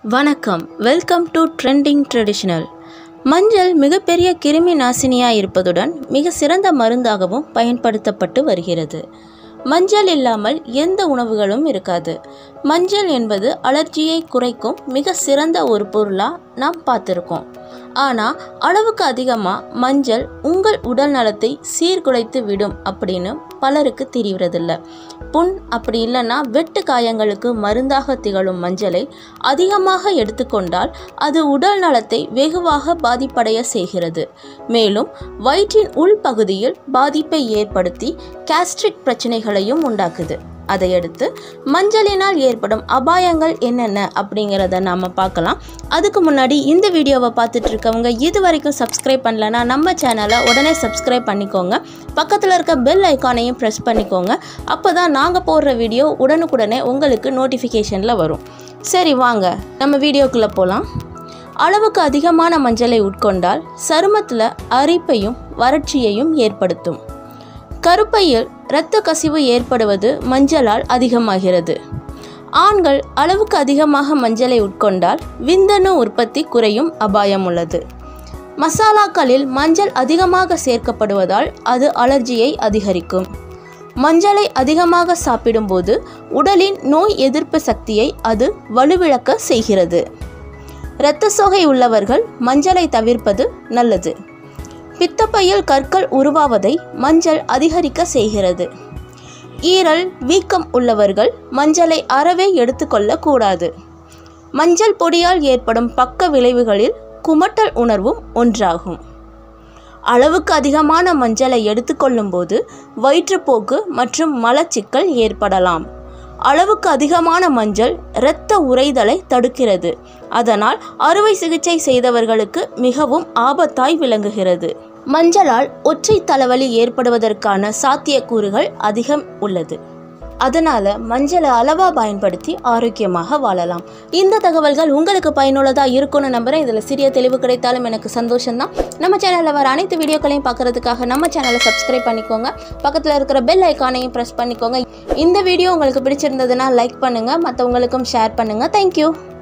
வணக்கம் welcome to trending traditional மஞ்சள் மிகப்பெரிய கிருமி நாசினியாக இருப்பதுடன் மிக சிறந்த மருந்தாகவும் பயன்படுத்தப்பட்டு வருகிறது மஞ்சள் இல்லாமல் எந்த உணவுகளும் இருக்காது மஞ்சள் என்பது அலர்ஜியை குறைக்கும் மிக சிறந்த ஒரு பொருளாக நாம் பார்த்துருக்கோம் ஆனால் அளவுக்கு அதிகமாக மஞ்சள் உங்கள் உடல் நலத்தை சீர்குலைத்து விடும் அப்படின்னு பலருக்கு தெரிவதில்ல புண் அப்படி இல்லைன்னா வெட்டு காயங்களுக்கு மருந்தாக திகழும் மஞ்சளை அதிகமாக எடுத்துக்கொண்டால் அது உடல் நலத்தை வெகுவாக பாதிப்படைய செய்கிறது மேலும் வயிற்றின் உள்பகுதியில் பாதிப்பை ஏற்படுத்தி கேஸ்ட்ரிக் பிரச்சனைகளையும் உண்டாக்குது அதையடுத்து மஞ்சளினால் ஏற்படும் அபாயங்கள் என்னென்ன அப்படிங்கிறத நாம் பார்க்கலாம் அதுக்கு முன்னாடி இந்த வீடியோவை பார்த்துட்டு இருக்கவங்க இது வரைக்கும் சப்ஸ்கிரைப் பண்ணலன்னா நம்ம சேனலை உடனே சப்ஸ்கிரைப் பண்ணிக்கோங்க பக்கத்தில் இருக்க பெல் ஐக்கானையும் ப்ரெஸ் பண்ணிக்கோங்க அப்போ தான் நாங்கள் போடுற வீடியோ உடனுக்குடனே உங்களுக்கு நோட்டிஃபிகேஷனில் வரும் சரி வாங்க நம்ம வீடியோக்குள்ளே போகலாம் அளவுக்கு அதிகமான மஞ்சளை உட்கொண்டால் சருமத்தில் அரிப்பையும் வறட்சியையும் ஏற்படுத்தும் கருப்பையில் இரத்த கசிவு ஏற்படுவது மஞ்சளால் அதிகமாகிறது ஆண்கள் அளவுக்கு அதிகமாக மஞ்சளை உட்கொண்டால் விந்தணு உற்பத்தி குறையும் அபாயம் உள்ளது மசாலாக்களில் மஞ்சள் அதிகமாக சேர்க்கப்படுவதால் அது அலர்ஜியை அதிகரிக்கும் மஞ்சளை அதிகமாக சாப்பிடும்போது உடலின் நோய் எதிர்ப்பு சக்தியை அது வலுவிழக்க செய்கிறது இரத்த சோகை உள்ளவர்கள் மஞ்சளை தவிர்ப்பது நல்லது பித்தப்பையில் கற்கள் உருவாவதை மஞ்சள் அதிகரிக்க செய்கிறது ஈரல் வீக்கம் உள்ளவர்கள் மஞ்சளை அறவே எடுத்துக்கொள்ளக்கூடாது மஞ்சள் பொடியால் ஏற்படும் பக்க விளைவுகளில் குமட்டல் உணர்வும் ஒன்றாகும் அளவுக்கு அதிகமான மஞ்சளை எடுத்துக்கொள்ளும்போது வயிற்றுப்போக்கு மற்றும் மலச்சிக்கல் ஏற்படலாம் அளவுக்கு அதிகமான மஞ்சள் இரத்த உறைதலை தடுக்கிறது அதனால் அறுவை சிகிச்சை செய்தவர்களுக்கு மிகவும் ஆபத்தாய் விளங்குகிறது மஞ்சளால் ஒற்றை தலைவலி ஏற்படுவதற்கான சாத்தியக்கூறுகள் அதிகம் உள்ளது அதனால் மஞ்சளை அளவாக பயன்படுத்தி ஆரோக்கியமாக வாழலாம் இந்த தகவல்கள் உங்களுக்கு பயனுள்ளதாக இருக்கும்னு நம்புகிறேன் இதில் சிறிய தெளிவு கிடைத்தாலும் எனக்கு சந்தோஷம்தான் நம்ம சேனலில் வர அனைத்து வீடியோக்களையும் பார்க்குறதுக்காக நம்ம சேனலை சப்ஸ்கிரைப் பண்ணிக்கோங்க பக்கத்தில் இருக்கிற பெல் ஐக்கானையும் ப்ரெஸ் பண்ணிக்கோங்க இந்த வீடியோ உங்களுக்கு பிடிச்சிருந்ததுன்னா லைக் பண்ணுங்கள் மற்றவங்களுக்கும் ஷேர் பண்ணுங்கள் தேங்க்யூ